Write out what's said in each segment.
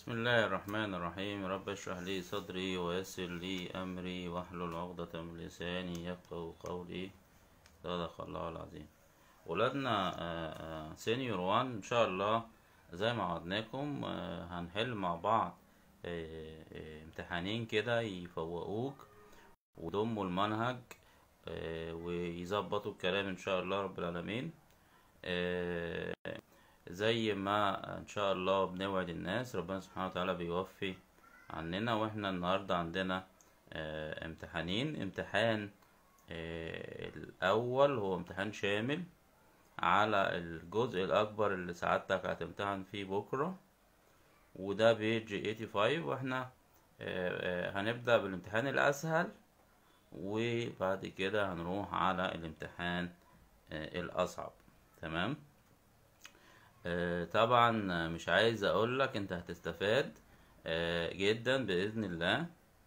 بسم الله الرحمن الرحيم رب اشرح لي صدري ويسر لي أمري واحلل عقدة من لساني يفقه قولي صدق الله العظيم ولادنا سينيور وان إن شاء الله زي ما وعدناكم آه، هنحل مع بعض آه، آه، امتحانين كده يفوقوك ويضموا المنهج آه، ويظبطوا الكلام إن شاء الله رب العالمين آه، زي ما ان شاء الله بنوعد الناس ربنا سبحانه وتعالى بيوفي عننا واحنا النهارده عندنا آه، امتحانين امتحان آه، الاول هو امتحان شامل على الجزء الاكبر اللي سعادتك هتمتحن فيه بكره وده بيج 85 واحنا آه، آه، هنبدأ بالامتحان الاسهل وبعد كده هنروح على الامتحان آه، الاصعب تمام آه، طبعا آه، مش عايز اقول لك انت هتستفاد آه، جدا باذن الله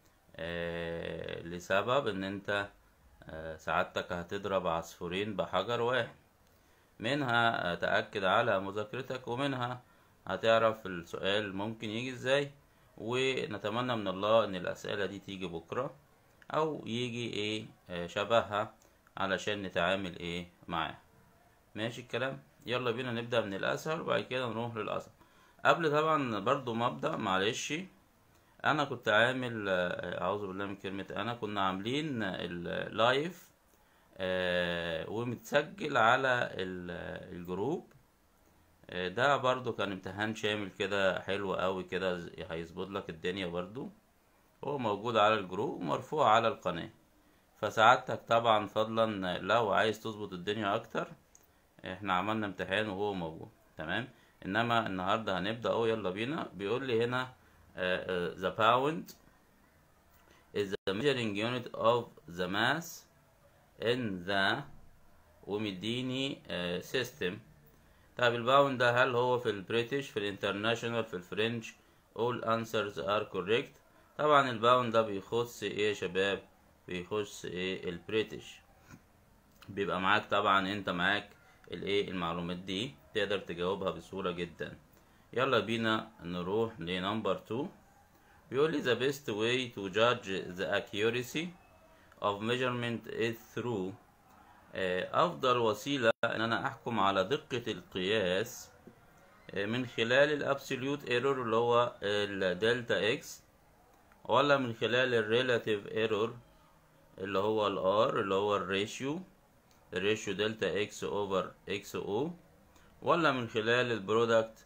آه، لسبب ان انت آه، سعادتك هتضرب عصفورين بحجر واحد منها تأكد على مذاكرتك ومنها هتعرف السؤال ممكن يجي ازاي ونتمنى من الله ان الاسئلة دي تيجي بكرة او يجي ايه آه، شبهها علشان نتعامل ايه معاها ماشي الكلام يلا بينا نبدأ من الأسهل وبعد كده نروح للأصعب قبل طبعا برضو ما أبدأ معلش أنا كنت عامل آه، أعوذ بالله من كلمة أنا كنا عاملين اللايف آه، ومتسجل على ال- الجروب آه، ده برضو كان امتحان شامل كده حلو قوي كده ز- هيظبط لك الدنيا برضو هو موجود على الجروب ومرفوع على القناة فسعادتك طبعا فضلا لو عايز تظبط الدنيا أكتر احنا عملنا امتحان وهو موجود تمام انما النهارده هنبدا اهو يلا بينا بيقول لي هنا uh, uh, the pound is the measuring unit of the mass in the ومديني uh, system طيب الباوند ده هل هو في البريتش في الانترناشونال في الفرنش all answers are correct طبعا الباوند ده بيخص ايه يا شباب بيخص ايه البريتش بيبقى معاك طبعا انت معاك الايه المعلومات دي تقدر تجاوبها بسهولة جدا يلا بينا نروح لنمبر 2 بيقول لي the best way to judge the accuracy of measurement is through آه، أفضل وسيلة إن أنا أحكم على دقة القياس آه، من خلال الابسوليوت ايرور اللي هو الدلتا اكس ولا من خلال الريلاتيف ايرور اللي هو الار اللي هو الريشيو الريشيو دلتا اكس اوفر اكس او ولا من خلال البرودكت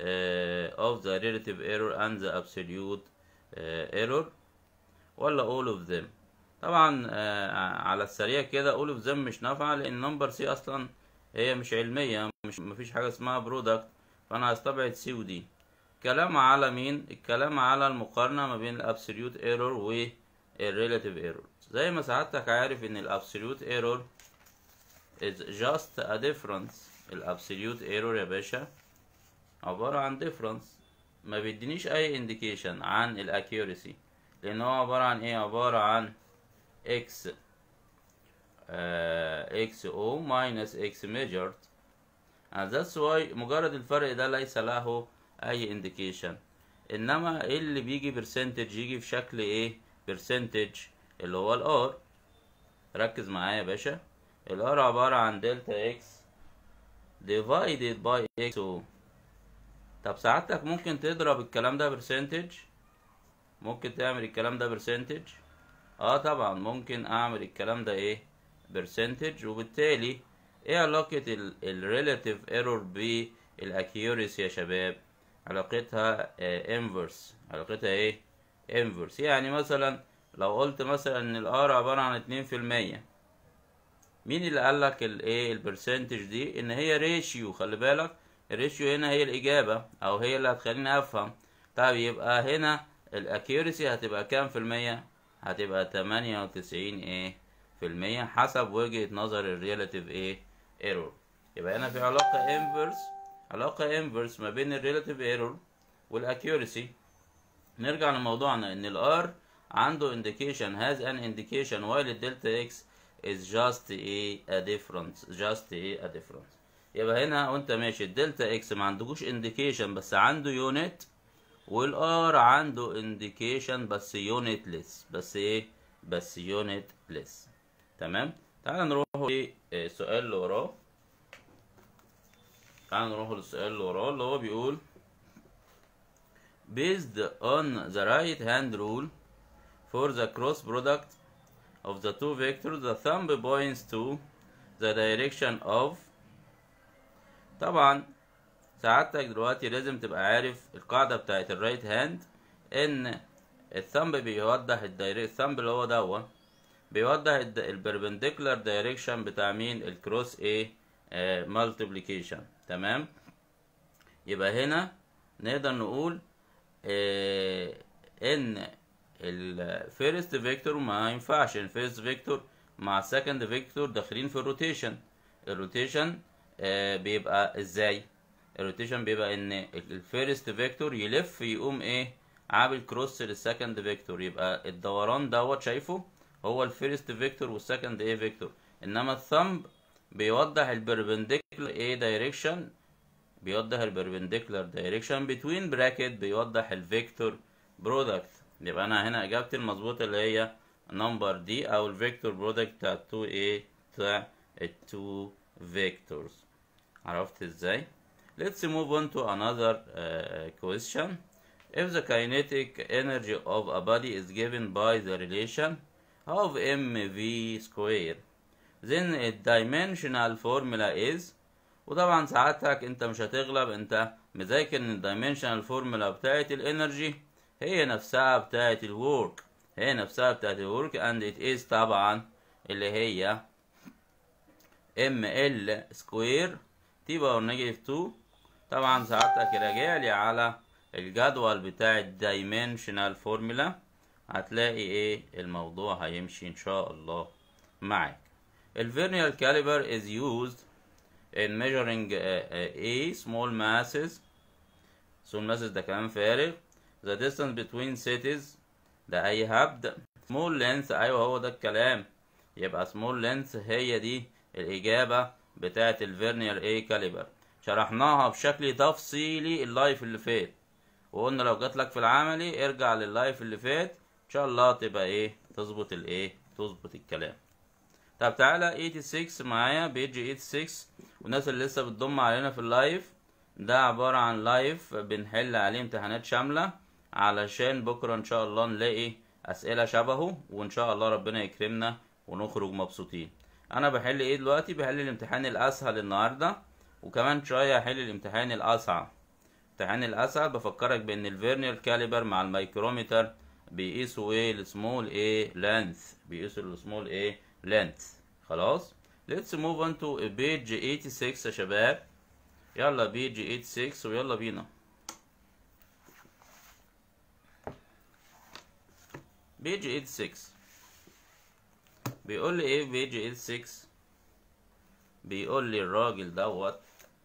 of the relative error and the absolute uh, error ولا all of them طبعا آه، على السريع كده all of them مش نافعة لان نمبر سي اصلا هي مش علمية مش مفيش حاجة اسمها برودكت فانا هستبعد سي ودي كلام على مين الكلام على المقارنة ما بين الابسوليوت ايرور والريلاتيف ايرور زي ما سعادتك عارف ان الابسوليوت ايرور is just a difference الابسوليوت ايرور يا باشا عبارة عن difference ما بيدينيش اي indication عن الاكيوريسي لان هو عبارة عن ايه عبارة عن x آه x o minus x measured and that's why مجرد الفرق ده ليس له اي indication انما ايه اللي بيجي برسنتج يجي في شكل ايه برسنتج اللي هو الار ركز معايا يا باشا الار عبارة عن دلتا اكس divided by x o طب سعادتك ممكن تضرب الكلام ده برسنتج ممكن تعمل الكلام ده برسنتج اه طبعا ممكن اعمل الكلام ده ايه برسنتج وبالتالي ايه علاقة الريلاتيف ايرور بالاكيوريسي يا شباب علاقتها انفرس علاقتها ايه انفرس يعني مثلا لو قلت مثلا ان الار عبارة عن اتنين في المية مين اللي قال لك الايه البرسنتج دي ان هي ريشيو خلي بالك الريشيو هنا هي الاجابه او هي اللي هتخليني افهم طيب يبقى هنا الاكيوريسي هتبقى كام في المية هتبقى تمانية وتسعين ايه في المية حسب وجهة نظر الريلاتيف ايه ايرور يبقى هنا في علاقة انفرس علاقة انفرس ما بين الريلاتيف ايرور والاكيوريسي نرجع لموضوعنا ان الار عنده indication has an indication while الدلتا x is just a, a difference just a, a difference يبقى هنا وانت ماشي الدلتا اكس ما عندكوش indication بس عنده يونت والار عنده انديكيشن بس يونتلس بس ايه بس يونتلس تمام تعال نروح للسؤال اللي وراه تعال نروح للسؤال اللي وراه اللي هو بيقول based on the right hand rule for the cross product of the two vectors the thumb points to the direction of طبعا سعادتك دلوقتي لازم تبقى عارف القاعدة بتاعت الرايت هاند ان الثمب بيوضح الدايركت الثمب اللي هو دوا بيوضح البربنديكولار دايركشن بتاع مين الكروس ايه مالتيبليكيشن تمام يبقى هنا نقدر نقول آه ان الفيرست فيكتور ما ينفعش الفيرست فيكتور مع السكند فيكتور داخلين في الروتيشن الروتيشن آه بيبقى ازاي الروتيشن بيبقى ان الفيرست فيكتور يلف يقوم ايه عامل كروس للسكند فيكتور يبقى الدوران دوت شايفه هو الفيرست فيكتور والسكند ايه فيكتور انما الثمب بيوضح البربنديكولار ايه دايركشن بيوضح البربنديكولار دايركشن بتوين براكت بيوضح الفيكتور برودكت يبقى انا هنا اجابتي المظبوطه اللي هي نمبر دي او الفيكتور برودكت بتاع 2 ايه بتاع ال 2 فيكتورز عرفت ازاي let's move on to another uh, question if the kinetic energy of a body is given by the relation of mv square then a dimensional formula is وطبعا ساعتك انت مش هتغلب انت مذاكر ان الدايمنشنال فورمولا بتاعت الانرجي هي نفسها بتاعت الورك هي نفسها بتاعت الورك and it is طبعا اللي هي ام ال سكوير تي باور نيجاتيف 2 طبعا ساعتك راجع لي على الجدول بتاع الدايمنشنال فورمولا هتلاقي ايه الموضوع هيمشي ان شاء الله معاك الفيرنيال caliber is used in measuring uh, uh, a small masses small masses ده كلام فارغ the distance between cities ده اي هبد small length ايوه هو ده الكلام يبقى small length هي دي الاجابه بتاعه الفيرنيال اي كاليبر شرحناها بشكل تفصيلي اللايف اللي فات وقلنا لو جات لك في العملي ارجع لللايف اللي فات ان شاء الله تبقى ايه تظبط الايه تظبط الكلام طب تعالى 86 معايا بيج 86 والناس اللي لسه بتضم علينا في اللايف ده عبارة عن لايف بنحل عليه امتحانات شاملة علشان بكرة ان شاء الله نلاقي اسئلة شبهه وان شاء الله ربنا يكرمنا ونخرج مبسوطين انا بحل ايه دلوقتي بحل الامتحان الاسهل النهاردة وكمان شوية هحل الامتحان الاصعب الامتحان الاسهل بفكرك بان الفيرنيال كاليبر مع الميكرومتر بيقيسوا ايه السمول ايه لانث بيقيسوا السمول ايه لانث خلاص let's move on to page 86 يا شباب يلا بيج 86 ويلا بينا بيج 86 بيقول لي ايه بيج 86 بيقول لي الراجل دوت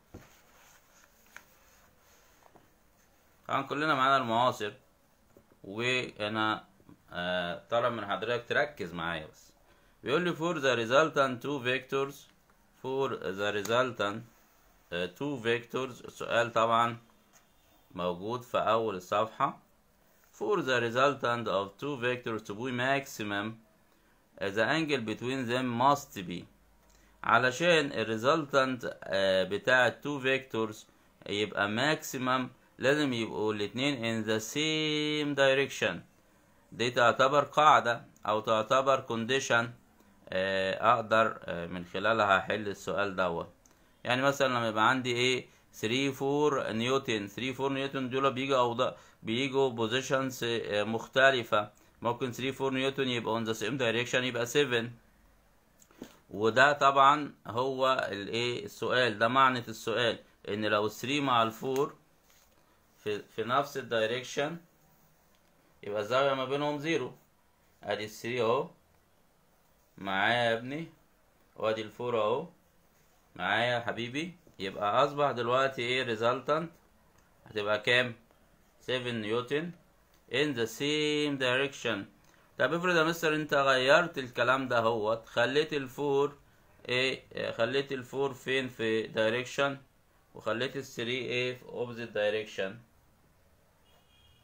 طبعا كلنا معانا المعاصر وانا آه طالب من حضرتك تركز معايا بس بيقول لي for the resultant two vectors for the resultant uh, two vectors السؤال طبعا موجود في أول الصفحة for the resultant of two vectors to be maximum uh, the angle between them must be علشان الريزلتانت uh, بتاع two vectors يبقى maximum لازم يبقوا الاتنين in the same direction دي تعتبر قاعدة أو تعتبر condition اقدر من خلالها احل السؤال دوت يعني مثلا لما يبقى عندي ايه 3 4 نيوتن 3 4 نيوتن دول بيجوا اوضاع بيجوا بوزيشنز مختلفة ممكن 3 4 نيوتن يبقى اون ذا سيم دايركشن يبقى 7 وده طبعا هو الايه السؤال ده معنى السؤال ان لو 3 مع ال 4 في في نفس الدايركشن يبقى الزاوية ما بينهم زيرو ادي 3 اهو معايا يا ابني وادي الفور اهو معايا يا حبيبي يبقى اصبح دلوقتي ايه ريزلتانت هتبقى كام 7 نيوتن in the same direction طب افرض يا مستر انت غيرت الكلام ده اهوت خليت الفور ايه خليت الفور فين في دايركشن وخليت الثري ايه في opposite direction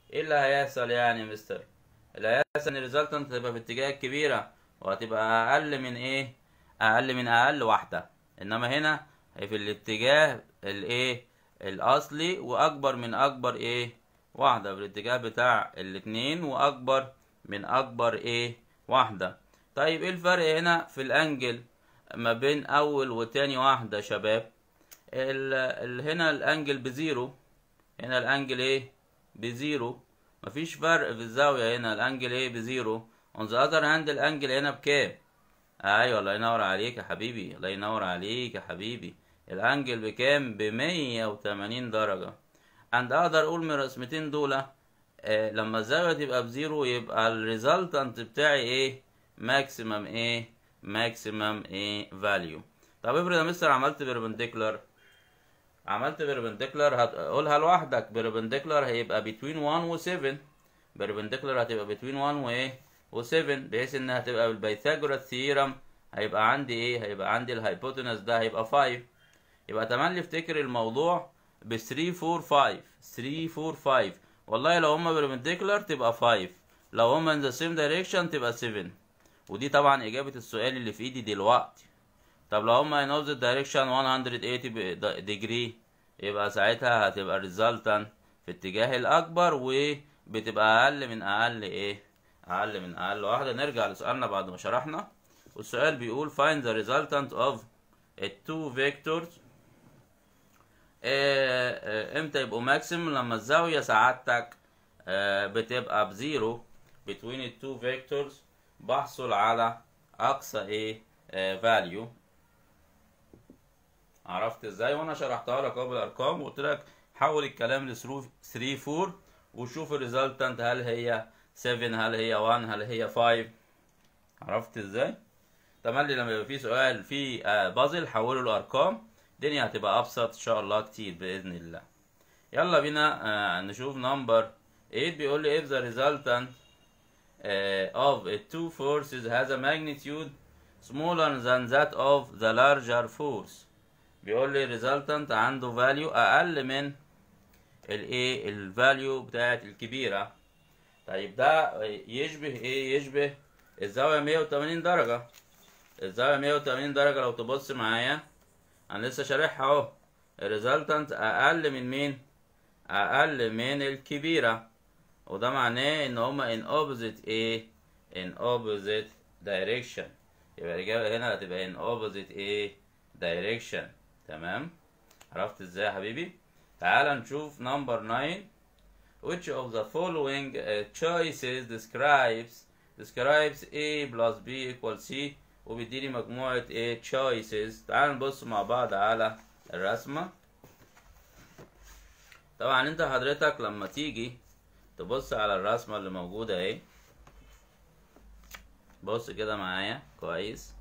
ايه اللي هيحصل يعني يا مستر اللي هيحصل ان الريزلتنت هتبقى في اتجاه الكبيرة وهتبقى اقل من ايه اقل من اقل واحدة انما هنا هي في الاتجاه الايه الاصلي واكبر من اكبر ايه واحدة في الاتجاه بتاع الاتنين واكبر من اكبر ايه واحدة طيب ايه الفرق هنا في الانجل ما بين اول وتاني واحدة يا شباب ال ال هنا الانجل بزيرو هنا الانجل ايه بزيرو مفيش فرق في الزاوية هنا الانجل ايه بزيرو on the other hand الانجل هنا بكام ايوه الله ينور عليك يا حبيبي الله ينور عليك يا حبيبي الانجل بكام بمية وتمانين درجة and اقدر اقول من الرسمتين دول آه لما الزاوية تبقى بزيرو يبقى الريزلتنت بتاعي ايه ماكسيمم ايه ماكسيمم ايه فاليو طب افرض يا مستر عملت بيربنديكولار عملت بيربنديكولار هتقولها لوحدك بيربنديكولار هيبقى between 1 و 7 بيربنديكولار هتبقى between 1 وايه و 7 بحيث انها هتبقى بالبيثاغورس ثيورم هيبقى عندي ايه هيبقى عندي الهايبوتنس ده هيبقى 5 يبقى تملي افتكر الموضوع ب 3 4 5 3 4 5 والله لو هما بيربنديكولار تبقى 5 لو هما in the same direction تبقى 7 ودي طبعا اجابة السؤال اللي في ايدي دلوقتي طب لو هما in opposite direction 180 degree يبقى ساعتها هتبقى resultant في اتجاه الأكبر وبتبقى أقل من أقل إيه؟ أقل من أقل واحدة نرجع لسؤالنا بعد ما شرحنا والسؤال بيقول find the resultant of two vectors آه آه امتى يبقوا ماكسيم لما الزاوية سعادتك آه بتبقى بزيرو between the two vectors بحصل على أقصى إيه value عرفت ازاي وانا شرحتها لك اهو بالارقام وقلت لك حول الكلام ل 3 4 وشوف الريزلتنت هل هي 7 هل هي 1 هل هي 5 عرفت ازاي تملي لما يبقى في سؤال في بازل حوله لارقام الدنيا هتبقى ابسط ان شاء الله كتير باذن الله يلا بينا آه نشوف نمبر 8 بيقول لي if the resultant uh, of two forces has a magnitude smaller than that of the larger force بيقول لي resultant عنده value اقل من الايه الفاليو بتاعت الكبيره طيب ده يشبه ايه يشبه الزاويه 180 درجه الزاويه 180 درجه لو تبص معايا انا لسه شارحها اهو الريزلتنت اقل من مين اقل من الكبيره وده معناه ان هما in opposite ايه in opposite direction يبقى الاجابه هنا هتبقى in opposite ايه direction تمام عرفت ازاي يا حبيبي تعال نشوف نمبر 9 which of the following uh, choices describes describes A plus B equals C وبيديني مجموعة A choices تعال نبص مع بعض على الرسمة طبعا انت حضرتك لما تيجي تبص على الرسمة اللي موجودة اهي بص كده معايا كويس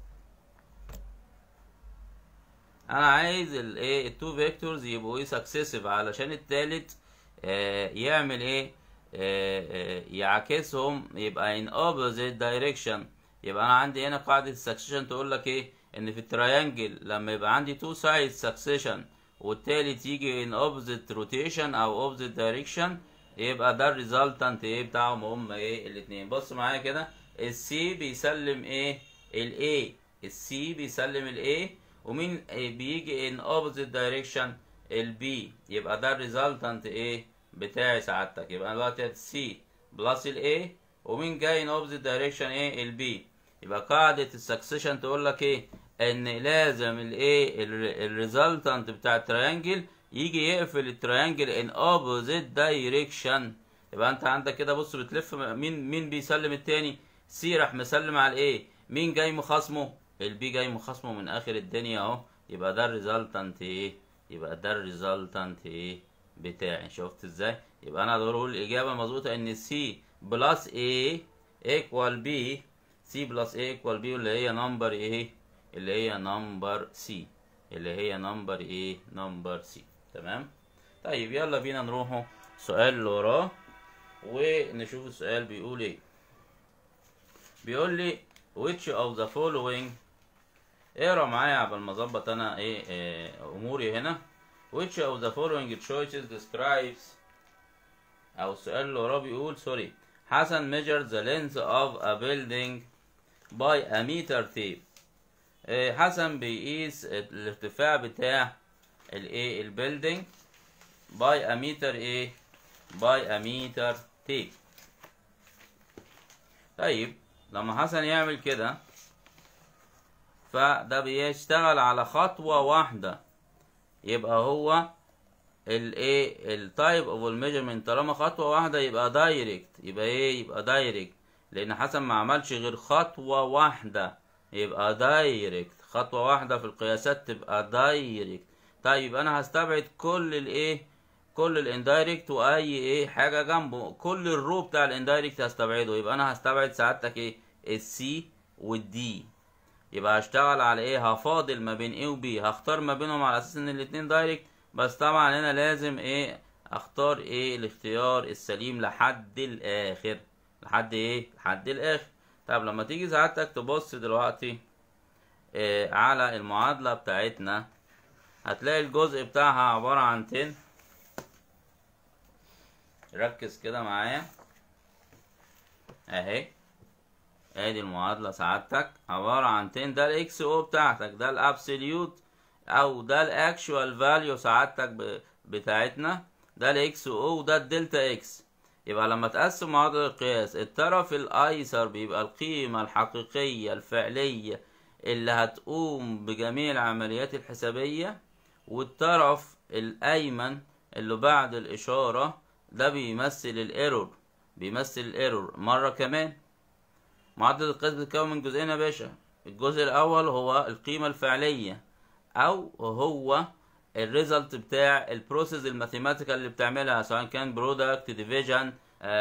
انا عايز الايه التو فيكتورز يبقوا ايه سكسيسيف علشان التالت آه يعمل ايه آه آه يعكسهم يبقى in opposite direction يبقى انا عندي هنا قاعده السكسيشن تقول لك ايه ان في التريانجل لما يبقى عندي تو سايد سكسيشن والتالت يجي in opposite rotation او opposite direction يبقى ده الريزلتنت ايه بتاعهم هم ايه الاتنين بص معايا كده السي بيسلم ايه الاي السي بيسلم الاي ومين بيجي in opposite direction البي يبقى ده الريزلتنت ايه بتاعي سعادتك يبقى دلوقتي سي بلس الاي ومين جاي in opposite direction ايه البي يبقى قاعدة السكسيشن تقول لك ايه ان لازم الايه الريزلتنت بتاع التريانجل يجي يقفل التريانجل in opposite direction يبقى انت عندك كده بص بتلف مين مين بيسلم التاني سي راح مسلم على الايه مين جاي مخاصمه البي جاي مخاصمه من اخر الدنيا اهو يبقى ده الريزلتنت ايه يبقى ده الريزلتنت ايه بتاعي شفت ازاي يبقى انا اقدر اقول الاجابه مظبوطه ان سي بلس ايه ايكوال بي سي بلس ايه ايكوال بي اللي هي نمبر ايه اللي هي نمبر سي اللي هي نمبر ايه نمبر سي تمام طيب يلا بينا نروحوا السؤال اللي وراه ونشوف السؤال بيقول ايه بيقول لي which of the following اقرا معايا قبل ما اظبط انا ايه, إيه اموري هنا which of the following choices describes او السؤال اللي وراه بيقول سوري حسن measured the length of a building by a meter tape آه، حسن بيقيس الارتفاع بتاع الايه البيلدينج باي a meter ايه باي a meter tape طيب لما حسن يعمل كده فده بيشتغل على خطوة واحدة يبقى هو الايه التايب اوف الميجرمنت طالما خطوة واحدة يبقى دايركت يبقى ايه يبقى دايركت لان حسن ما عملش غير خطوة واحدة يبقى دايركت خطوة واحدة في القياسات تبقى دايركت طيب انا هستبعد كل الايه كل الاندايركت واي ايه حاجة جنبه كل الرو بتاع الاندايركت هستبعده يبقى انا هستبعد سعادتك ايه السي والدي يبقى هشتغل على ايه هفاضل ما بين ايه وبي هختار ما بينهم على اساس ان الاتنين دايركت بس طبعا هنا لازم ايه اختار ايه الاختيار السليم لحد الاخر لحد ايه لحد الاخر طب لما تيجي سعادتك تبص دلوقتي إيه على المعادلة بتاعتنا هتلاقي الجزء بتاعها عبارة عن 10 ركز كده معايا اهي ادي المعادلة سعادتك عبارة عن 10 ده الاكس او بتاعتك ده الابسوليوت او ده الاكشوال فاليو سعادتك ب- بتاعتنا ده الاكس او وده الدلتا اكس يبقى لما تقسم معادلة القياس الطرف الايسر بيبقى القيمة الحقيقية الفعلية اللي هتقوم بجميع العمليات الحسابية والطرف الايمن اللي بعد الاشارة ده بيمثل الايرور بيمثل الايرور مرة كمان معادلة القياس بتتكون من جزئين يا باشا الجزء الأول هو القيمة الفعلية أو هو الريزلت بتاع البروسيس الماثيماتيكال اللي بتعملها سواء كان برودكت ديفيجن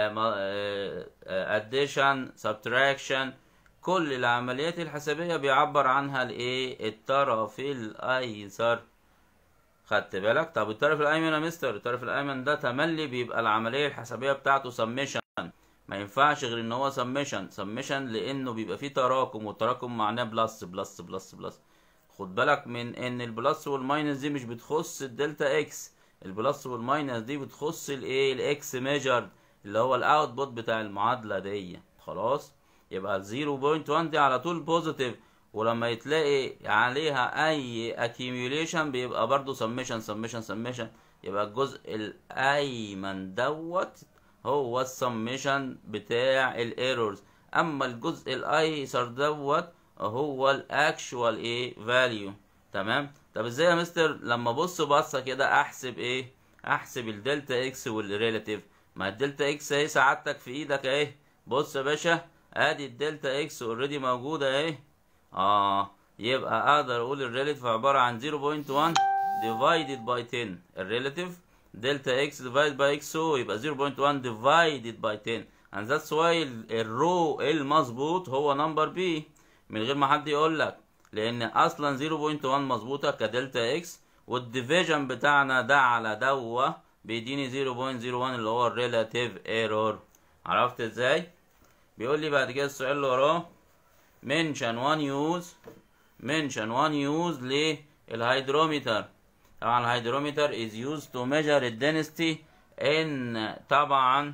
اديشن سبتراكشن كل العمليات الحسابية بيعبر عنها الايه الطرف الأيسر خدت بالك طب الطرف الأيمن يا مستر الطرف الأيمن ده تملي بيبقى العملية الحسابية بتاعته سميشن ما ينفعش غير ان هو سميشن سميشن لانه بيبقى فيه تراكم والتراكم معناه بلس بلس بلس بلس خد بالك من ان البلس والماينس دي مش بتخص الدلتا اكس البلس والماينس دي بتخص الايه الاكس ميجر اللي هو الاوتبوت بتاع المعادله دي خلاص يبقى ال 0.1 دي على طول بوزيتيف ولما يتلاقي عليها اي accumulation بيبقى برضو سميشن سميشن سميشن يبقى الجزء الايمن دوت هو السميشن بتاع الايرورز اما الجزء الايسر دوت هو الاكشوال ايه فاليو تمام طب ازاي يا مستر لما ابص بصه كده احسب ايه احسب الدلتا اكس والريلاتيف ما الدلتا اكس اهي سعادتك في ايدك اهي بص يا باشا ادي الدلتا اكس اوريدي موجوده اهي اه يبقى اقدر اقول الريلاتيف عباره عن 0.1 divided by 10 الريلاتيف دلتا اكس divided by اكس او يبقى 0.1 divided by 10 and that's why الرو المظبوط هو نمبر بي من غير ما حد يقول لك لان اصلا 0.1 مظبوطه كدلتا اكس والديفيجن بتاعنا ده على دوه بيديني 0.01 اللي هو الريلاتيف ايرور عرفت ازاي بيقول لي بعد كده السؤال اللي وراه mention one use mention one use للهيدرومتر طبعا الهيدرومتر is used to measure the density in طبعا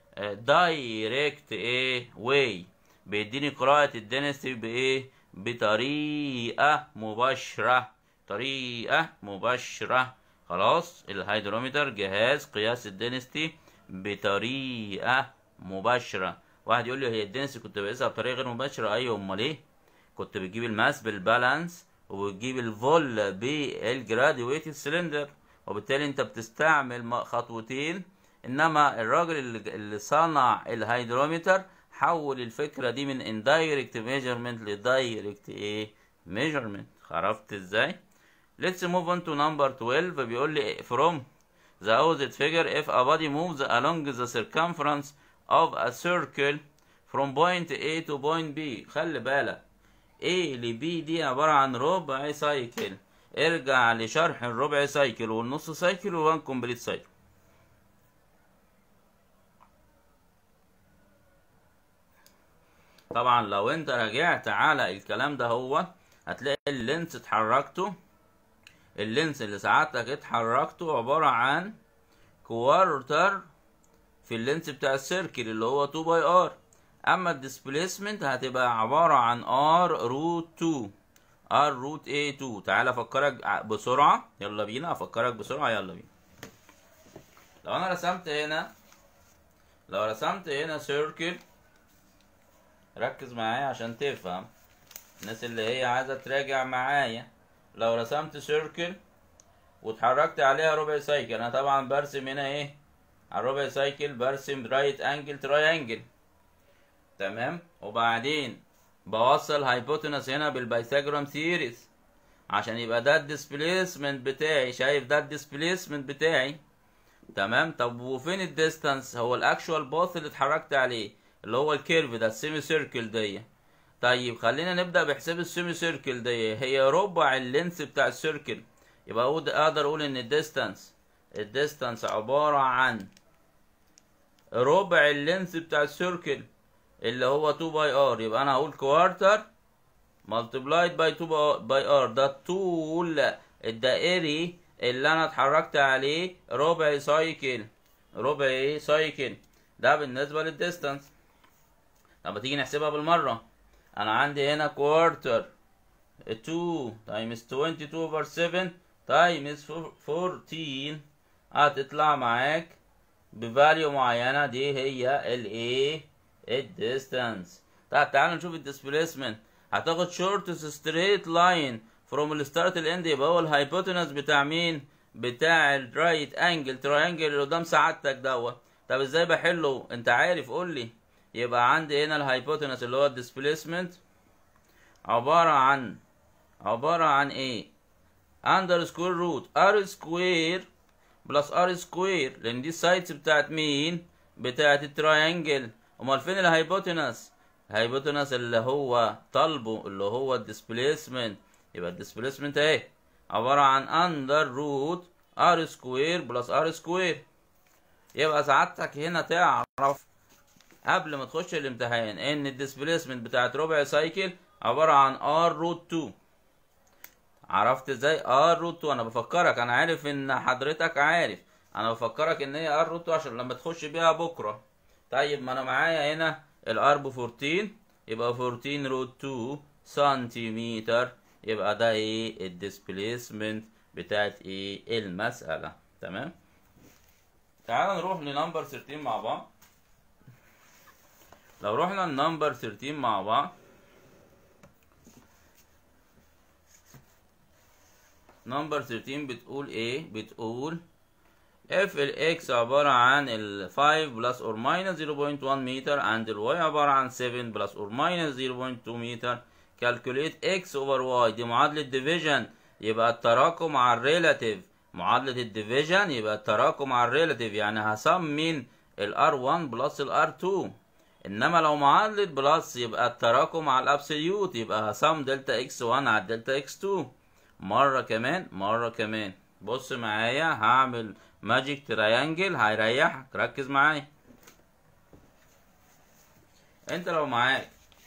direct ايه way بيديني قراءة الدنسيتي بايه بطريقة مباشرة طريقة مباشرة خلاص الهيدرومتر جهاز قياس الدنسيتي بطريقة مباشرة واحد يقول لي هي الدنسيتي كنت بقيسها بطريقة غير مباشرة ايوه امال ايه كنت بتجيب الماس بالبالانس وبتجيب الفول بالجراديويتد سلندر وبالتالي انت بتستعمل خطوتين انما الراجل اللي, اللي صنع الهيدرومتر حول الفكره دي من indirect measurement لdirect ايه measurement عرفت ازاي let's move on to number 12 بيقول لي from the opposite figure if a body moves along the circumference of a circle from point A to point B خلي بالك A ل B دي عبارة عن ربع سايكل ارجع لشرح الربع سايكل والنص سايكل والوان كومبليت سايكل طبعا لو انت رجعت على الكلام ده هو هتلاقي اللينس اتحركته اللينس اللي سعادتك اتحركته عبارة عن كوارتر في اللينس بتاع السيركل اللي هو 2 باي ار اما الديسبيسمنت هتبقى عباره عن ار روت 2 ار روت اي 2 تعالى افكرك بسرعه يلا بينا افكرك بسرعه يلا بينا لو انا رسمت هنا لو رسمت هنا سيركل ركز معايا عشان تفهم الناس اللي هي عايزه تراجع معايا لو رسمت سيركل واتحركت عليها ربع سايكل انا طبعا برسم هنا ايه على الربع سايكل برسم رايت انجل تراينجل تمام وبعدين بوصل هايبوتنس هنا بالبايثاجورام سيريز عشان يبقى ده الديسبيسمنت بتاعي شايف ده الديسبيسمنت بتاعي تمام طب وفين الديستانس هو الاكشوال باث اللي اتحركت عليه اللي هو الكيرف ده السيمي سيركل دي طيب خلينا نبدا بحساب السيمي سيركل دي هي ربع اللينس بتاع السيركل يبقى اقدر اقول ان الديستانس الديستانس عباره عن ربع اللينس بتاع السيركل اللي هو 2 باي ار يبقى انا هقول كوارتر ملتبلايد باي 2 باي ار ده الطول الدائري اللي انا اتحركت عليه ربع سايكل ربع ايه سايكل ده بالنسبه للديستانس طب تيجي نحسبها بالمره انا عندي هنا كوارتر 2 تايمز 22 اوفر 7 تايمز 14 هتطلع معاك بفاليو معينه دي هي الايه الديستانس طب تعالوا نشوف الديسبيسمنت هتاخد شورتست ستريت لاين فروم الستارت الاند يبقى هو الهايبوتنس بتاع مين بتاع الرايت انجل تراينجل اللي قدام سعادتك دوت طب ازاي بحله انت عارف قول لي يبقى عندي هنا الهايبوتنس اللي هو الديسبيسمنت عباره عن عباره عن ايه اندر سكوير روت ار سكوير بلس ار سكوير لان دي السايدز بتاعت مين بتاعت التراينجل امال فين الهايبوتنس الهايبوتنس اللي هو طالبه اللي هو الديسبيسمنت يبقى الديسبيسمنت اهي عباره عن اندر روت ار سكوير بلس ار سكوير يبقى سعادتك هنا تعرف قبل ما تخش الامتحان ان الديسبيسمنت بتاعت ربع سايكل عباره عن ار روت 2 عرفت ازاي ار روت 2 انا بفكرك انا عارف ان حضرتك عارف انا بفكرك ان هي ار روت 2 عشان لما تخش بيها بكره طيب ما انا معايا هنا الار ب 14 يبقى 14 روت 2 سنتيمتر يبقى ده ايه الديسبيسمنت بتاعت ايه المسألة تمام تعال نروح لنمبر 13 مع بعض لو رحنا لنمبر 13 مع بعض نمبر 13 بتقول ايه بتقول if ال x عبارة عن ال 5 plus or minus 0.1 متر and ال y عبارة عن 7 plus or minus 0.2 متر calculate x over y دي معادلة division يبقى التراكم على الريلاتيف معادلة الديفيجن يبقى التراكم على الريلاتيف يعني هسمين ال R1 بلس ال R2 انما لو معادلة بلس يبقى التراكم على الابسوليوت يبقى هسم دلتا x1 على دلتا x2 مرة كمان مرة كمان بص معايا هعمل ماجيك تريانجل هيريحك ركز معايا انت لو معاك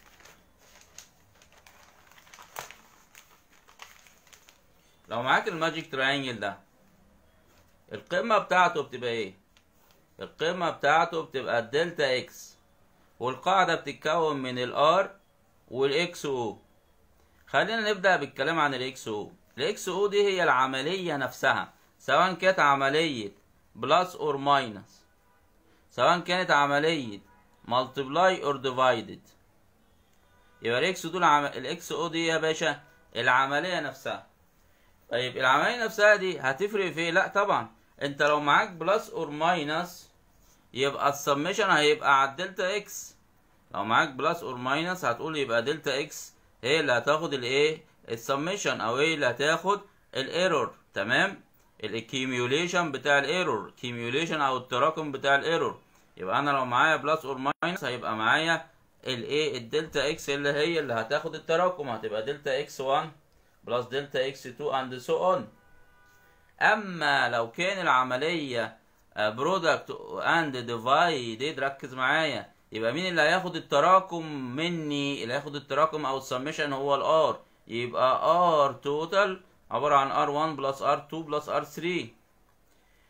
لو معاك الماجيك تريانجل ده القمة بتاعته بتبقى ايه القمة بتاعته بتبقى الدلتا اكس والقاعدة بتتكون من الار والاكس او خلينا نبدأ بالكلام عن الاكس او الاكس او دي هي العملية نفسها سواء كانت عملية بلس اور ماينس سواء كانت عملية multiply or divided يبقى الاكس دول عم... الاكس او دي يا باشا العملية نفسها طيب العملية نفسها دي هتفرق في ايه؟ لا طبعا انت لو معاك بلس اور ماينس يبقى السمشن هيبقى على الدلتا اكس لو معاك بلس اور ماينس هتقول يبقى دلتا اكس هي اللي هتاخد الايه السمشن او هي اللي هتاخد الايرور تمام الاكيميوليشن بتاع الايرور كيميوليشن او التراكم بتاع الايرور يبقى انا لو معايا بلس اور ماينس هيبقى معايا الايه الدلتا اكس اللي هي اللي هتاخد التراكم هتبقى دلتا اكس 1 بلس دلتا اكس 2 اند سو اون اما لو كان العمليه برودكت اند ديفايدد ركز معايا يبقى مين اللي هياخد التراكم مني اللي هياخد التراكم او السمشن هو الار يبقى ار توتال عباره عن ار1 بلس ار2 بلس ار3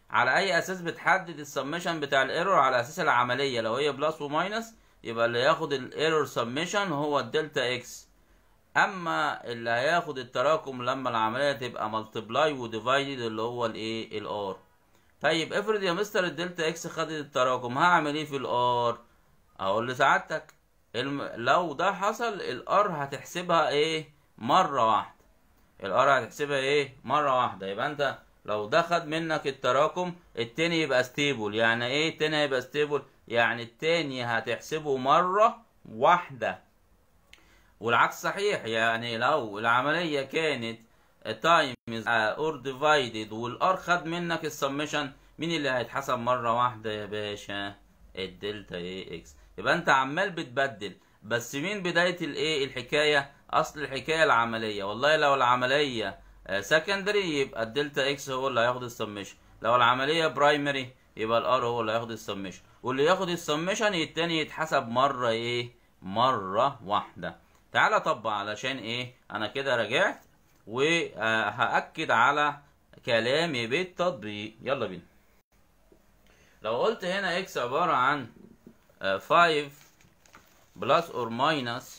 على اي اساس بتحدد السمشن بتاع الايرور على اساس العمليه لو هي بلس وماينس يبقى اللي ياخد الايرور سمشن هو الدلتا اكس اما اللي هياخد التراكم لما العمليه تبقى ملتبلاي وديفايدد اللي هو الايه الار طيب افرض يا مستر الدلتا اكس خدت التراكم هعمل ايه في الار اقول لسعادتك الم... لو ده حصل الار هتحسبها ايه مره واحده الار هتحسبها ايه مره واحده يبقى انت لو ده خد منك التراكم التاني يبقى ستيبل يعني ايه التاني هيبقى ستيبل يعني التاني هتحسبه مره واحده والعكس صحيح يعني لو العمليه كانت تايمز اور ديفايدد والار خد منك السمشن مين اللي هيتحسب مره واحده يا باشا الدلتا اي اكس يبقى انت عمال بتبدل بس مين بدايه الايه الحكايه اصل الحكايه العمليه والله لو العمليه سكندري يبقى الدلتا اكس هو اللي هياخد السمشن لو العمليه برايمري يبقى الار هو اللي هياخد السمشن واللي ياخد السمشن التاني يتحسب مره ايه مره واحده تعالى طبق علشان ايه انا كده رجعت وهأكد على كلامي بالتطبيق يلا بينا لو قلت هنا اكس عبارة عن 5 بلس اور ماينس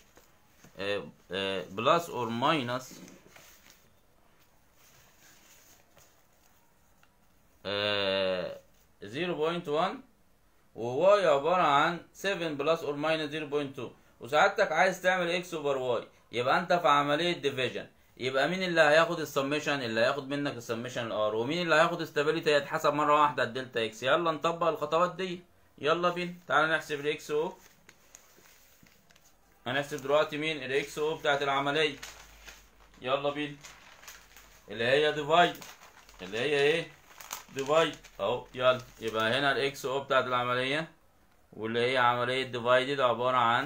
بلس اور ماينس زيرو بوينت وان وواي عبارة عن 7 بلس اور ماينس زيرو بوينت تو وسعادتك عايز تعمل اكس اوفر واي يبقى انت في عملية ديفيجن يبقى مين اللي هياخد السمشن اللي هياخد منك السمشن الار ومين اللي هياخد استابيليتي هيتحسب مره واحده الدلتا اكس يلا نطبق الخطوات دي يلا بينا تعالى نحسب الاكس او هنحسب دلوقتي مين الاكس او بتاعت العمليه يلا بينا اللي هي ديفايد اللي هي ايه ديفايد اهو يلا يبقى هنا الاكس او بتاعت العمليه واللي هي عمليه ديفايدد عباره عن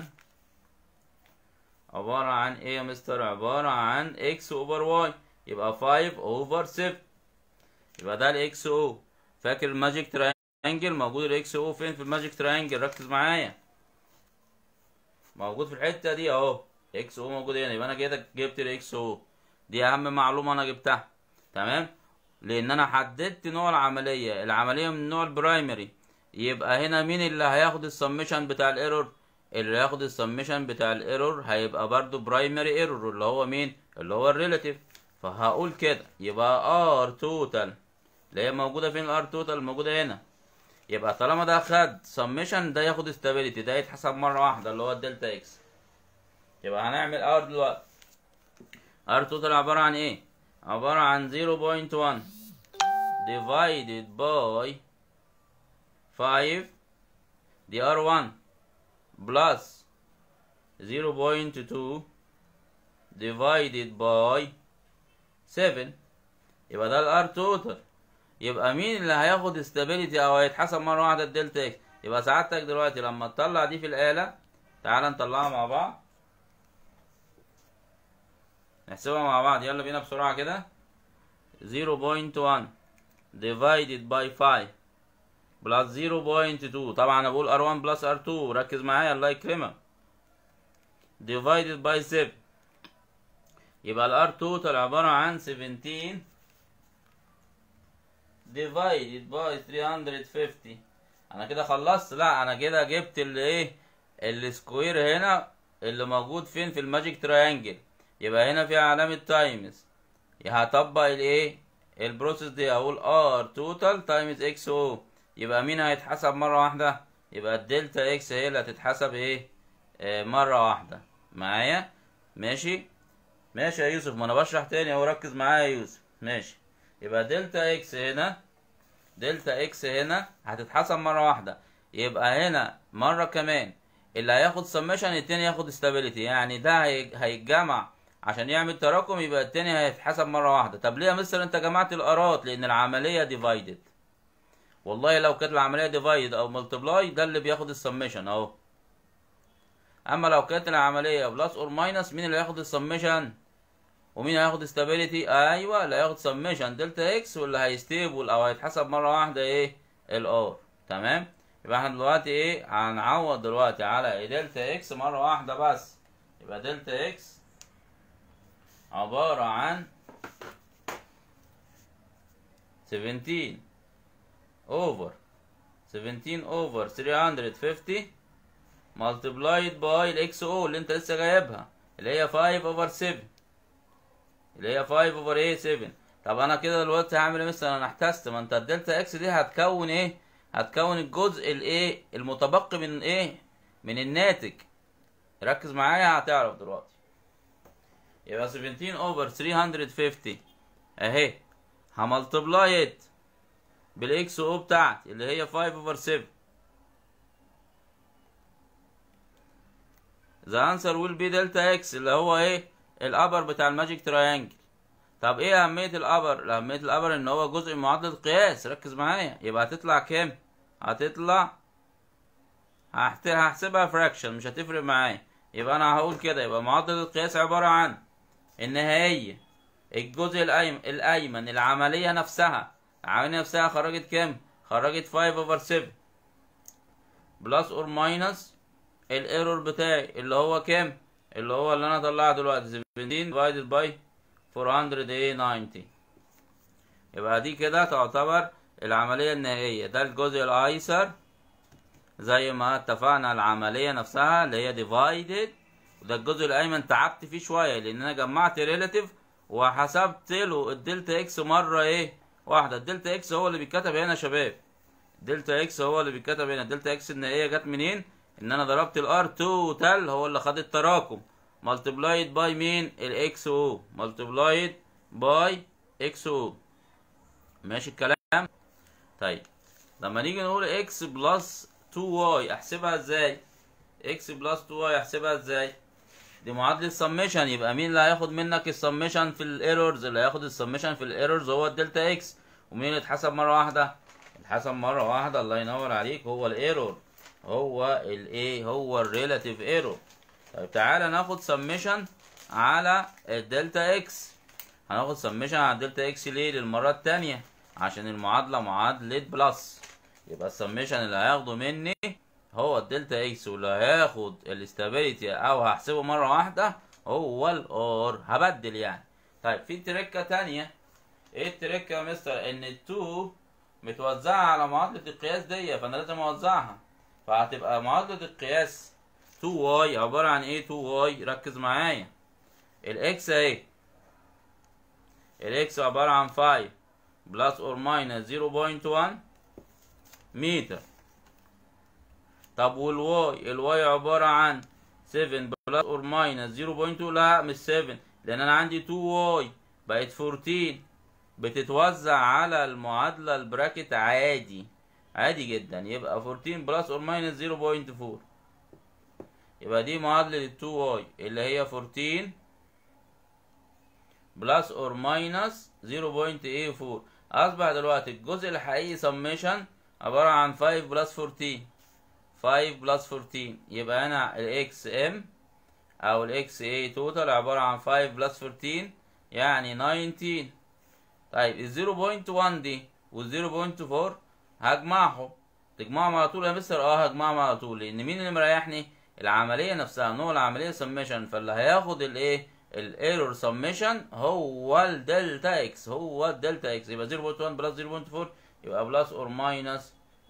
عبارة عن ايه يا مستر عبارة عن x اوفر y يبقى 5 اوفر 7 يبقى ده الاكس او فاكر الماجيك تراينجل موجود الاكس او فين في الماجيك تراينجل ركز معايا موجود في الحتة دي اهو اكس او موجود هنا يبقى انا كده جبت الاكس او دي اهم معلومة انا جبتها تمام لان انا حددت نوع العملية العملية من النوع البرايمري يبقى هنا مين اللي هياخد السمشن بتاع الايرور اللي هياخد السمشن بتاع الايرور هيبقى برضو برايمري ايرور اللي هو مين اللي هو الريلاتيف فهقول كده يبقى ار توتال اللي هي موجوده فين الار توتال موجوده هنا يبقى طالما ده خد سمشن ده ياخد استابيليتي ده يتحسب مره واحده اللي هو الدلتا اكس يبقى هنعمل ار دلوقتي ار توتال عباره عن ايه عباره عن 0.1 divided by 5 دي R1 plus 0.2 divided by 7 يبقى ده الار توتال يبقى مين اللي هياخد استابيليتي او هيتحسب مره واحده الدلتا اكس يبقى سعادتك دلوقتي لما تطلع دي في الاله تعال نطلعها مع بعض نحسبها مع بعض يلا بينا بسرعه كده 0.1 divided by 5 بلس 0.2 طبعا انا بقول R1 بلس R2 ركز معايا الله يكرمك divided by 7 يبقى ال R total عبارة عن 17 divided by 350 انا كده خلصت لا انا كده جبت اللي ايه السكوير هنا اللي موجود فين في الماجيك تراينجل يبقى هنا في علامة تايمز هطبق الايه البروسيس دي اقول ار توتال تايمز اكس او يبقى مين هيتحسب مرة واحدة يبقى الدلتا اكس هي اللي هتتحسب ايه آه مرة واحدة معايا ماشي ماشي يا يوسف ما انا بشرح تاني اهو ركز معايا يا يوسف ماشي يبقى دلتا اكس هنا دلتا اكس هنا هتتحسب مرة واحدة يبقى هنا مرة كمان اللي هياخد سمشن التاني ياخد استابيليتي يعني ده هيتجمع عشان يعمل تراكم يبقى التاني هيتحسب مرة واحدة طب ليه يا مستر انت جمعت الارات لان العملية ديفايدد والله لو كانت العملية ديفايد او ملتبلاي ده اللي بياخد السمشن اهو اما لو كانت العملية بلس اور ماينس مين اللي هياخد السمشن ومين هياخد استابيليتي ايوه اللي هياخد سمشن دلتا اكس واللي هيستيبل او هيتحسب مرة واحدة ايه الار تمام يبقى احنا دلوقتي ايه هنعوض دلوقتي على دلتا اكس مرة واحدة بس يبقى دلتا اكس عبارة عن 17 over 17 over 350 multiplied by الاكس او اللي انت لسه جايبها اللي هي 5 over 7 اللي هي 5 over ايه 7 طب انا كده دلوقتي هعمل ايه مثلا انا احتست ما انت الدلتا اكس دي هتكون ايه هتكون الجزء الايه المتبقي من ايه من الناتج ركز معايا هتعرف دلوقتي يبقى 17 over 350 اهي هملتبلاي بالاكس او بتاعتي اللي هي 5 over 7 the answer will be delta x اللي هو ايه الابر بتاع الماجيك تراينجل طب ايه اهميه الابر اهميه الابر ان هو جزء من معادله القياس ركز معايا يبقى هتطلع كام هتطلع هحت- هحسبها فراكشن مش هتفرق معايا يبقى انا هقول كده يبقى معادله القياس عباره عن ان هي الجزء الايمن الايمن العمليه نفسها العمليه نفسها خرجت كام خرجت 5 اوفر 7 بلس اور ماينس الايرور بتاعي اللي هو كام اللي هو اللي انا طلعه دلوقتي 17 divided by 490 يبقى دي كده تعتبر العملية النهائية ده الجزء الأيسر زي ما اتفقنا العملية نفسها اللي هي divided وده الجزء الأيمن تعبت فيه شوية لأن أنا جمعت ريلاتيف وحسبت له الدلتا اكس مرة إيه واحدة الدلتا اكس هو اللي بيتكتب هنا يا شباب دلتا اكس هو اللي بيتكتب هنا دلتا اكس النهائية جت منين؟ إن أنا ضربت الار توتال هو اللي خد التراكم multiplied by مين الاكس او multiplied by اكس او ماشي الكلام طيب لما نيجي نقول اكس بلس 2 واي احسبها ازاي اكس بلس 2 واي احسبها ازاي دي معادله سميشن يبقى مين اللي هياخد منك السميشن في الايرورز اللي هياخد السميشن في الايرورز هو الدلتا اكس ومين اللي اتحسب مره واحده اتحسب مره واحده الله ينور عليك هو الايرور هو الايه هو الريلاتيف ايرور طيب تعالى ناخد سميشن على الدلتا اكس هناخد سميشن على الدلتا اكس ليه للمره الثانيه عشان المعادله معادله بلس يبقى السميشن اللي هياخده مني هو الدلتا اكس واللي هياخد الاستابيليتي او هحسبه مره واحده هو الار هبدل يعني طيب في تركه تانية ايه التركه يا مستر ان التو متوزعه على معادله القياس دي فانا لازم اوزعها فهتبقى معادله القياس 2 واي عباره عن ايه 2 واي ركز معايا الاكس اهي الاكس عباره عن 5 بلس اور ماينس 0.1 متر طب والواي الواي عباره عن 7 بلس اور ماينس 0.2 لا مش 7 لان انا عندي 2 واي بقت 14 بتتوزع على المعادله البراكت عادي عادي جدا يبقى 14 بلس اور ماينس 0.4 يبقى دي معادلة ال 2 واي اللي هي 14 بلس اور ماينس 0.84 اصبح دلوقتي الجزء الحقيقي سميشن عبارة عن 5 بلس 14 5 بلس 14 يبقى هنا الاكس ام او الاكس اي توتال عبارة عن 5 بلس 14 يعني 19 طيب ال 0.1 دي وال 0.4 هجمعهم تجمعهم على طول يا مستر اه هجمعهم على طول لان مين اللي مريحني العمليه نفسها نوع العمليه سميشن فاللي هياخد الايه الايرور سميشن هو الدلتا اكس هو الدلتا اكس يبقى 0.1 بلس 0.4 يبقى بلس اور ماينس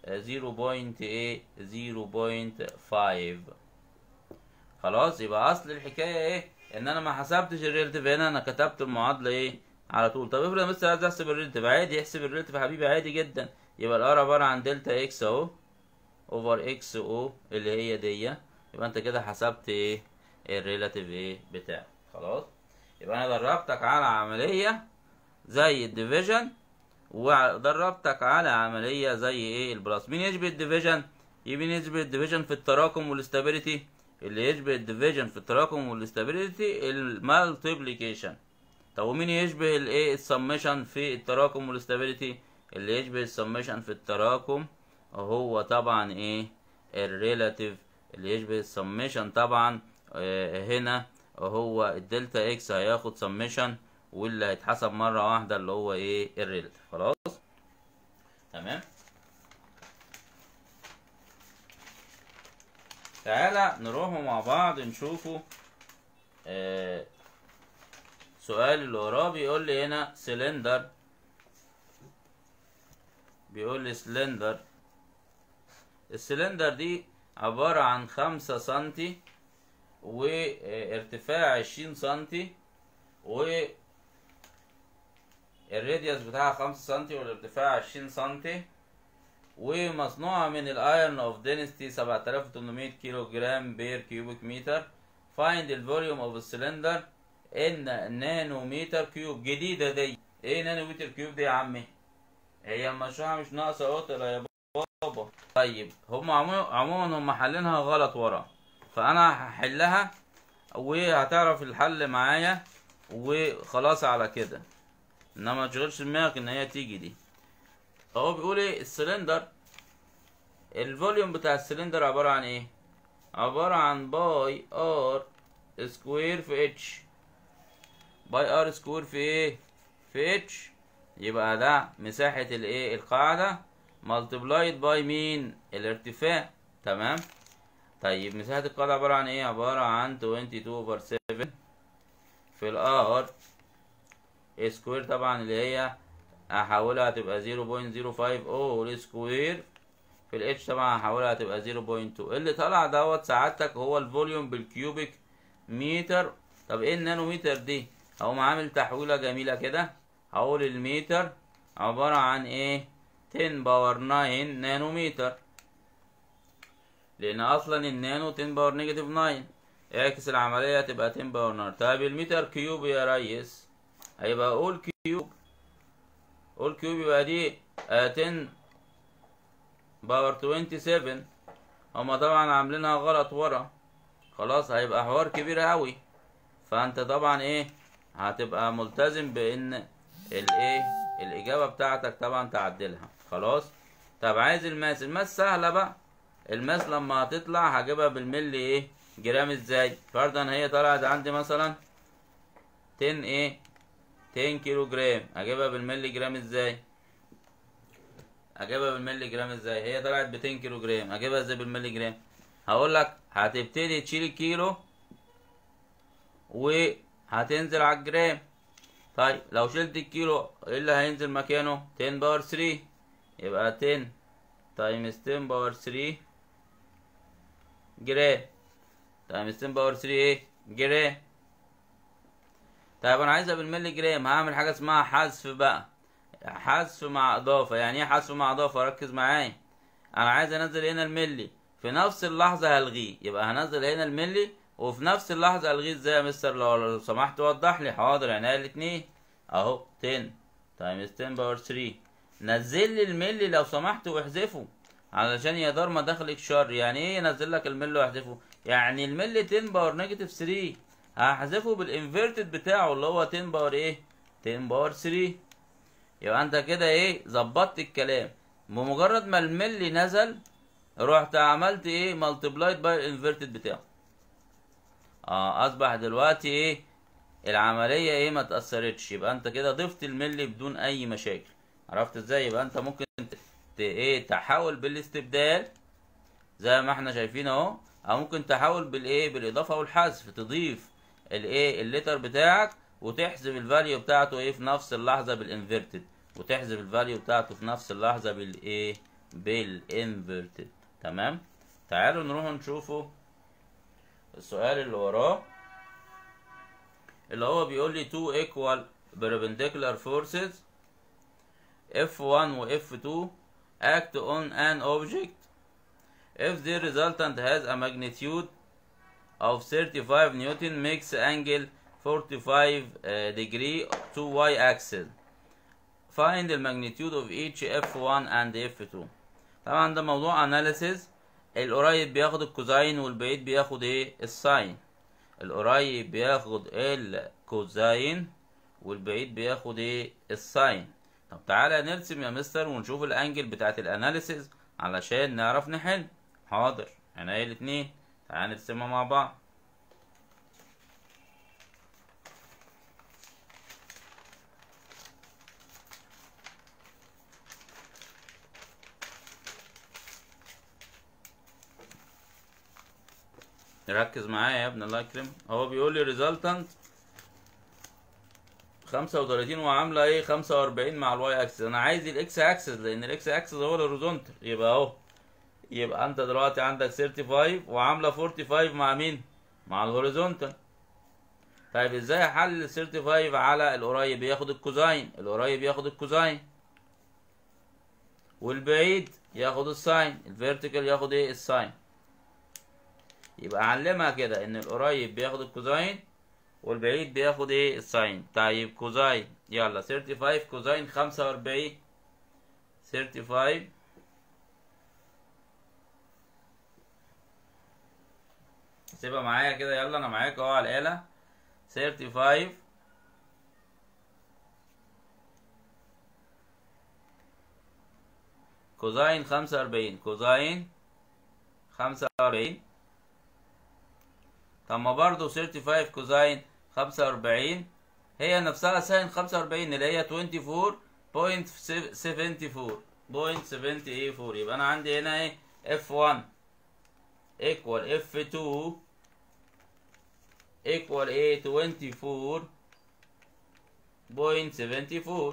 0.8 0.5 خلاص يبقى اصل الحكايه ايه ان انا ما حسبتش الريلتيف هنا انا كتبت المعادله ايه على طول طب افرض مثلا عايز احسب الريلتيف عادي احسب الريلتيف يا حبيبي عادي جدا يبقى الار عباره عن دلتا اكس اهو اوفر اكس او اللي هي دي يبقى انت كده حسبت ايه الريلاتيف ايه بتاعك خلاص يبقى انا دربتك على عمليه زي الديفيجن ودربتك على عمليه زي ايه البلس مين يشبه الديفيجن يمين يشبه الديفيجن في التراكم والاستابيليتي اللي يشبه الديفيجن في التراكم والاستابيليتي المالتيبليكيشن طب ومين يشبه الايه السميشن في التراكم والاستابيليتي اللي يشبه السميشن في التراكم هو طبعا ايه الريلاتيف اللي يشبه السميشن طبعا آه هنا هو الدلتا اكس هياخد سميشن واللي هيتحسب مره واحده اللي هو ايه الريلاتيف خلاص تمام تعالى نروحوا مع بعض نشوفوا آه سؤال اللي وراه بيقول لي هنا سلندر بيقول لي سلندر السلندر دي عبارة عن خمسة سنتي وارتفاع عشرين سنتي و الراديوس بتاعها خمسة سنتي والارتفاع عشرين سنتي ومصنوعة من الايرون اوف دينستي 7800 كيلو جرام بير كيوبيك متر find the volume of a cylinder in نانومتر كيوب جديدة دي ايه نانومتر كيوب دي يا عمي هي المشروع مش ناقصة قطر يا بابا طيب هم عمو- عموما هم حلينها غلط ورا فانا هحلها وهتعرف الحل معايا وخلاص على كده انما ما تشغلش دماغك ان هي تيجي دي هو بيقول ايه السلندر الفوليوم بتاع السلندر عبارة عن ايه عبارة عن باي ار سكوير في اتش باي ار سكوير في ايه في اتش يبقى ده مساحة الايه القاعدة ملتبلايد باي مين الارتفاع تمام طيب مساحة القاعدة عبارة عن ايه عبارة عن 22 اوفر 7 في الار سكوير طبعا اللي هي هحولها تبقى 0.05 او سكوير في الاتش طبعا هحولها تبقى 0.2 اللي طلع دوت سعادتك هو الفوليوم بالكيوبيك متر طب ايه النانومتر دي هقوم عامل تحويله جميله كده هقول المتر عباره عن ايه 10 باور 9 نانومتر لان اصلا النانو 10 باور نيجاتيف 9 اعكس العمليه تبقى 10 باور 9 طيب المتر كيوب يا ريس هيبقى اول كيوب اول كيوب يبقى دي آه 10 باور 27 هما طبعا عاملينها غلط ورا خلاص هيبقى حوار كبير قوي فانت طبعا ايه هتبقى ملتزم بان الايه الاجابه بتاعتك طبعا تعدلها خلاص طب عايز الماس الماس سهله بقى الماس لما هتطلع هجيبها بالملي ايه جرام ازاي فرضا هي طلعت عندي مثلا 10 ايه 10 كيلو جرام اجيبها بالملي جرام ازاي اجيبها بالملي جرام ازاي هي طلعت ب 200 كيلو جرام اجيبها ازاي بالملي جرام هقول لك هتبتدي تشيل الكيلو وهتنزل على الجرام طيب لو شلت الكيلو ايه اللي هينزل مكانه 10 باور 3 يبقى 10 تايمز 10 باور 3 جرام تايمز 10 باور 3 ايه جرام طيب انا عايزها بالملي جرام هعمل حاجه اسمها حذف بقى حذف مع اضافه يعني ايه حذف مع اضافه ركز معايا انا عايز انزل هنا الملي في نفس اللحظه هلغيه يبقى هنزل هنا الملي وفي نفس اللحظه الغيه ازاي يا مستر لو لو سمحت وضح لي حاضر يعني الاثنين اهو 10 تايمز 10 باور 3 نزل لي الملي لو سمحت واحذفه علشان يا دار ما دخلك شر يعني ايه ينزل لك الملي واحذفه يعني الملي 10 باور نيجاتيف 3 هحذفه بالانفيرتد بتاعه اللي هو 10 باور ايه 10 باور 3 يبقى انت كده ايه ظبطت الكلام بمجرد ما الملي نزل رحت عملت ايه ملتبلايد باي الانفيرتد بتاعه اه اصبح دلوقتي ايه العمليه ايه ما تاثرتش يبقى انت كده ضفت الملي بدون اي مشاكل عرفت ازاي يبقى انت ممكن ت... ت... ايه تحاول بالاستبدال زي ما احنا شايفين اهو او ممكن تحاول بالايه بالاضافه والحذف تضيف الايه الليتر بتاعك وتحذف الفاليو بتاعته ايه في نفس اللحظه بالانفيرتد وتحذف الفاليو بتاعته في نفس اللحظه بالايه بالانفيرتد تمام تعالوا نروح نشوفه السؤال اللي وراه اللي هو بيقول لي two equal perpendicular forces F1 و F2 act on an object if the resultant has a magnitude of 35 Newton makes angle 45 uh, degree to y axis find the magnitude of each F1 and F2 طبعا ده موضوع analysis القريب بياخد الكوزاين والبعيد بياخد ايه الساين القريب بياخد الكوزاين والبعيد بياخد ايه الساين طب تعالى نرسم يا مستر ونشوف الانجل بتاعت الاناليسيز علشان نعرف نحل حاضر عينيا الاتنين تعالى نرسمها مع بعض ركز معايا يا ابن الله يكرم هو بيقول لي resultant 35 وعامله ايه 45 مع الواي اكسس انا عايز الاكس اكسس لان الاكس اكسس هو الهوريزونتال يبقى اهو يبقى انت دلوقتي عندك 35 وعامله 45 مع مين مع الهوريزونتال طيب ازاي احلل 35 على القريب ياخد الكوزاين القريب ياخد الكوزاين والبعيد ياخد الساين الفيرتيكال ياخد ايه الساين يبقى علمها كده ان القريب بياخد الكوزاين والبعيد بياخد ايه الساين طيب كوزاين يلا 35 كوزاين 45 35 سيبها معايا كده يلا انا معاك اهو على الآلة 35 كوزاين 45 كوزاين 45 طب ما برضه 35 كوزاين 45 هي نفسها ساين 45 اللي هي 24.74 0.74 يبقى انا عندي هنا ايه F1 equal F2 equal ايه 24.74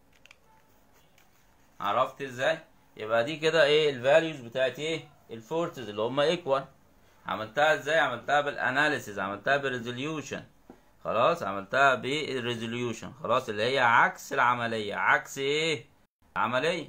عرفت ازاي يبقى دي كده ايه الفاليوز بتاعت ايه الفورسز اللي هم ايكوال عملتها ازاي عملتها بالاناليسيز عملتها بالريزوليوشن خلاص عملتها بالريزوليوشن خلاص اللي هي عكس العمليه عكس ايه عمليه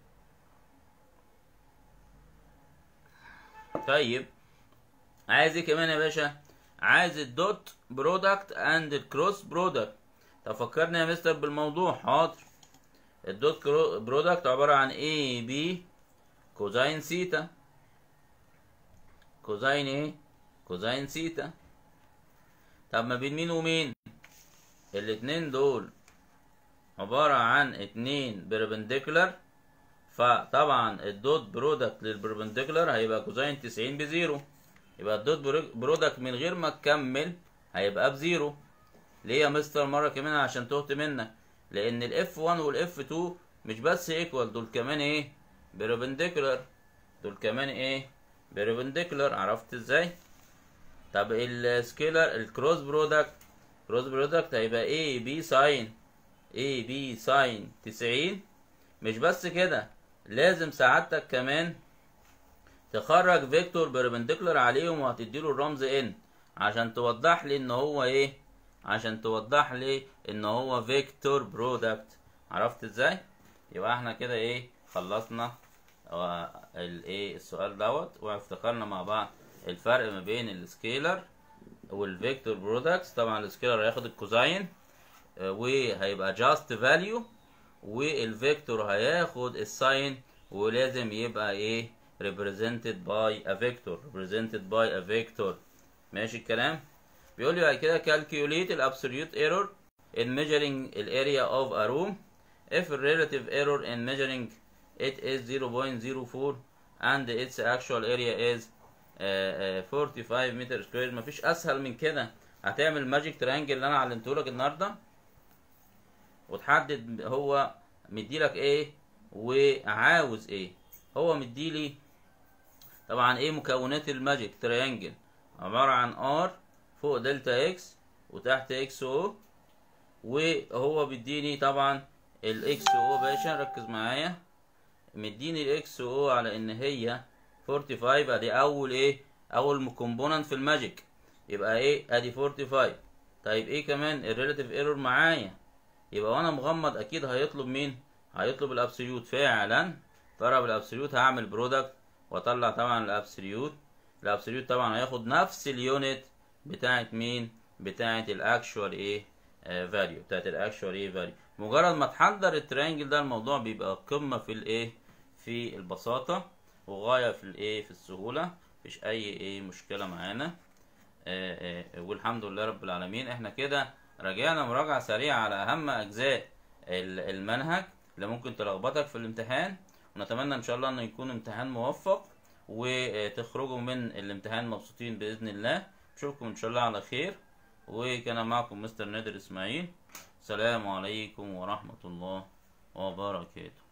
طيب عايز ايه كمان يا باشا عايز الدوت برودكت اند الكروس برودكت طب فكرني يا مستر بالموضوع حاضر الدوت برودكت عباره عن اي بي كوزاين سيتا كوزاين ايه كوزاين سيتا طب ما بين مين ومين الاتنين دول عبارة عن اتنين بربنديكولار فطبعا الدوت برودكت للبربنديكولار هيبقى كوزاين تسعين بزيرو يبقى الدوت برودكت من غير ما تكمل هيبقى بزيرو ليه يا مستر مرة كمان عشان تهت منك لان الاف 1 والاف 2 مش بس ايكوال دول كمان ايه بربنديكولار دول كمان ايه بربنديكولار عرفت ازاي طب السكيلر الكروس برودكت كروس برودكت هيبقى اي بي ساين اي بي ساين 90 مش بس كده لازم سعادتك كمان تخرج فيكتور بربنديكولار عليهم وهتديله الرمز ان عشان توضح لي ان هو ايه عشان توضح لي ان هو فيكتور برودكت عرفت ازاي يبقى احنا كده ايه خلصنا الايه السؤال دوت وافتكرنا مع بعض الفرق ما بين السكيلر والفيكتور برودكتس طبعا السكيلر هياخد الكوزاين وهيبقى جاست فاليو والفيكتور هياخد الساين ولازم يبقى ايه represented by a vector represented by a vector ماشي الكلام بيقول لي بعد كده calculate the absolute error in measuring the area of a room if the relative error in measuring it is 0.04 and its actual area is uh, uh, 45 متر سكوير مفيش اسهل من كده هتعمل ماجيك ترينجل اللي انا علمته لك النهارده وتحدد هو مديلك ايه وعاوز ايه هو مديلي طبعا ايه مكونات الماجيك ترينجل عبارة عن ار فوق دلتا اكس وتحت اكس او وهو بيديني طبعا الاكس او باشا ركز معايا مديني الاكس او على ان هي 45 ادي اول ايه اول كومبوننت في الماجيك يبقى ايه ادي 45 طيب ايه كمان الريلاتيف ايرور معايا يبقى وانا مغمض اكيد هيطلب مين هيطلب الابسوليوت فعلا طلب الابسوليوت هعمل برودكت واطلع طبعا الابسوليوت الابسوليوت طبعا هياخد نفس اليونت بتاعت مين بتاعت الاكشوال ايه فاليو بتاعت الاكشوال ايه فاليو مجرد ما تحضر الترينجل ده الموضوع بيبقى قمه في الايه في البساطه وغايه في الايه في السهوله مفيش اي ايه مشكله معانا والحمد لله رب العالمين احنا كده راجعنا مراجعه سريعه على اهم اجزاء المنهج اللي ممكن تلخبطك في الامتحان ونتمنى ان شاء الله انه يكون امتحان موفق وتخرجوا من الامتحان مبسوطين باذن الله اشوفكم ان شاء الله على خير وكان معكم مستر نادر اسماعيل السلام عليكم ورحمه الله وبركاته